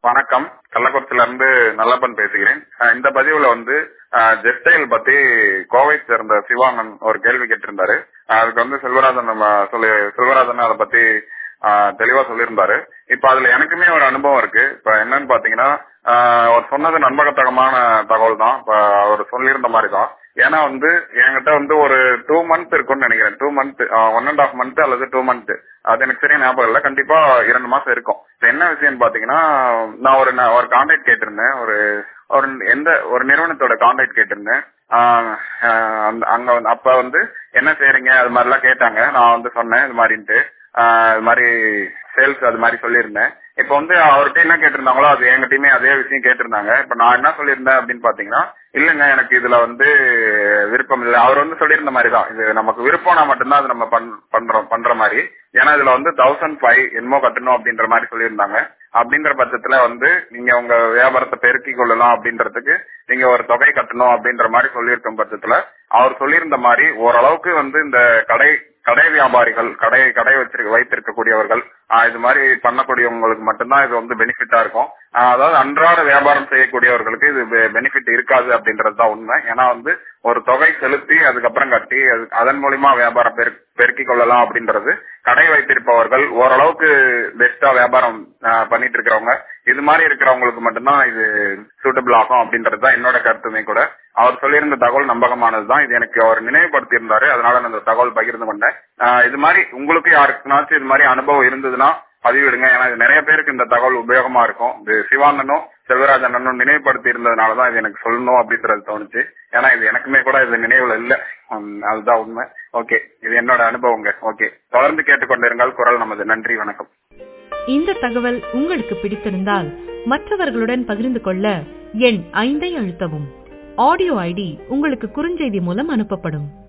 வணக்கம் கள்ளக்குறிச்சியில இருந்து நல்லப்பன் பேசுகிறேன் அஹ் இந்த பதிவுல வந்து ஜெஸ்டைல் பத்தி கோவை சேர்ந்த சிவானன் ஒரு கேள்வி கேட்டிருந்தாரு அஹ் அதுக்கு வந்து செல்வராஜன் நம்ம சொல்லி செல்வராஜன் அதை பத்தி ஆஹ் தெளிவா சொல்லியிருந்தாரு இப்ப அதுல எனக்குமே ஒரு அனுபவம் இருக்கு இப்ப என்னன்னு பாத்தீங்கன்னா ஆஹ் அவர் சொன்னது நம்பகத்தகமான தகவல் தான் இப்ப அவர் சொல்லியிருந்த மாதிரி தான் ஏன்னா வந்து என்கிட்ட வந்து ஒரு டூ மந்த் இருக்கும்னு நினைக்கிறேன் two month one and half month அல்லது டூ மந்த் அது எனக்கு சரியா ஞாபகம் இல்ல கண்டிப்பா இரண்டு மாசம் இருக்கும் இப்ப என்ன விஷயம்னு பாத்தீங்கன்னா நான் ஒரு நான் ஒரு கான்டாக்ட் கேட்டிருந்தேன் ஒரு ஒரு எந்த ஒரு நிறுவனத்தோட கான்டாக்ட் கேட்டிருந்தேன் ஆஹ் ஆஹ் அந்த- அங்க வந்து அப்ப வந்து என்ன செய்றீங்க அது மாதிரி எல்லாம் கேட்டாங்க நான் வந்து சொன்னேன் இது மாதிரின்ட்டு ஆஹ் இது மாதிரி சேல்ஸ் அது மாதிரி சொல்லியிருந்தேன் இப்ப வந்து அவர்கிட்ட என்ன கேட்டிருந்தாங்களோ அது எங்கிட்டயுமே அதே விஷயம் கேட்டிருந்தாங்க இப்ப நான் என்ன சொல்லியிருந்தேன் அப்படின்னு பாத்தீங்கன்னா இல்லங்க எனக்கு இதுல வந்து விருப்பம் இல்லை அவர் வந்து சொல்லியிருந்த மாதிரி தான் இது நமக்கு விருப்பம்னா மட்டும்தான் அது நம்ம பண்- பண்றோம் பண்ற மாதிரி ஏன்னா இதுல வந்து தௌசண்ட் ஃபைவ் என்னமோ கட்டணும் அப்படின்ற மாதிரி சொல்லியிருந்தாங்க அப்படின்ற பட்சத்துல வந்து நீங்க உங்க வியாபாரத்தை பெருக்கி கொள்ளலாம் அப்படின்றதுக்கு நீங்க ஒரு தொகை கட்டணும் அப்படின்ற மாதிரி சொல்லியிருக்கும் பட்சத்துல அவர் சொல்லியிருந்த மாதிரி ஓரளவுக்கு வந்து இந்த கடை கடை வியாபாரிகள் கடை கடை வச்சிருக்க வைத்திருக்கக்கூடியவர்கள் ஆஹ் இது மாதிரி பண்ணக்கூடியவங்களுக்கு மட்டும்தான் இது வந்து பெனிஃபிட்டா இருக்கும் ஆஹ் அதாவது அன்றாட வியாபாரம் செய்யக்கூடியவர்களுக்கு இது பெனிஃபிட் இருக்காது அப்படின்றது தான் உண்மை ஏன்னா வந்து ஒரு தொகை செலுத்தி அதுக்கப்புறம் கட்டி அது- அதன் மூலியமா வியாபாரம் பெரு- பெருக்கிக் கொள்ளலாம் அப்படின்றது கடை வைத்திருப்பவர்கள் ஓரளவுக்கு பெஸ்டா வியாபாரம் ஆஹ் பண்ணிட்டு இருக்கிறவங்க இது மாதிரி இருக்கிறவங்களுக்கு மட்டும்தான் இது சூட்டபிள் ஆகும் அப்படின்றது தான் என்னோட கருத்துமே கூட அவர் சொல்லியிருந்த தகவல் நம்பகமானது தான் இது எனக்கு அவர் நினைவுபடுத்தி இருந்தாரு அதனால நான் இந்த தகவல் பகிர்ந்து கொண்டேன் ஆஹ் இது மாதிரி உங்களுக்கு யாருக்குனாச்சும் இது மாதிரி அனுபவம் இருந்ததுன்னா பதிவிடுங்க ஏன்னா இது நிறைய பேருக்கு இந்த தகவல் உபயோகமா இருக்கும் இது சிவானனும் செல்வராஜனும் நினைவுபடுத்தி இருந்ததுனாலதான் இது எனக்கு சொல்லணும் அப்படின்றது தோணுச்சு ஏன்னா இது எனக்குமே கூட இது நினைவுல இல்ல உம், அதுதான் உண்மை ஓகே இது என்னோட அனுபவங்க ஓகே தொடர்ந்து கேட்டுக்கொண்டிருங்கள் குரல் நமது நன்றி வணக்கம் இந்த தகவல் உங்களுக்கு பிடித்திருந்தால் மற்றவர்களுடன் பகிர்ந்து கொள்ள எண் ஐந்தை அழுத்தவும் ஆடியோ ஐடி உங்களுக்கு குறுஞ்செய்தி மூலம் அனுப்பப்படும்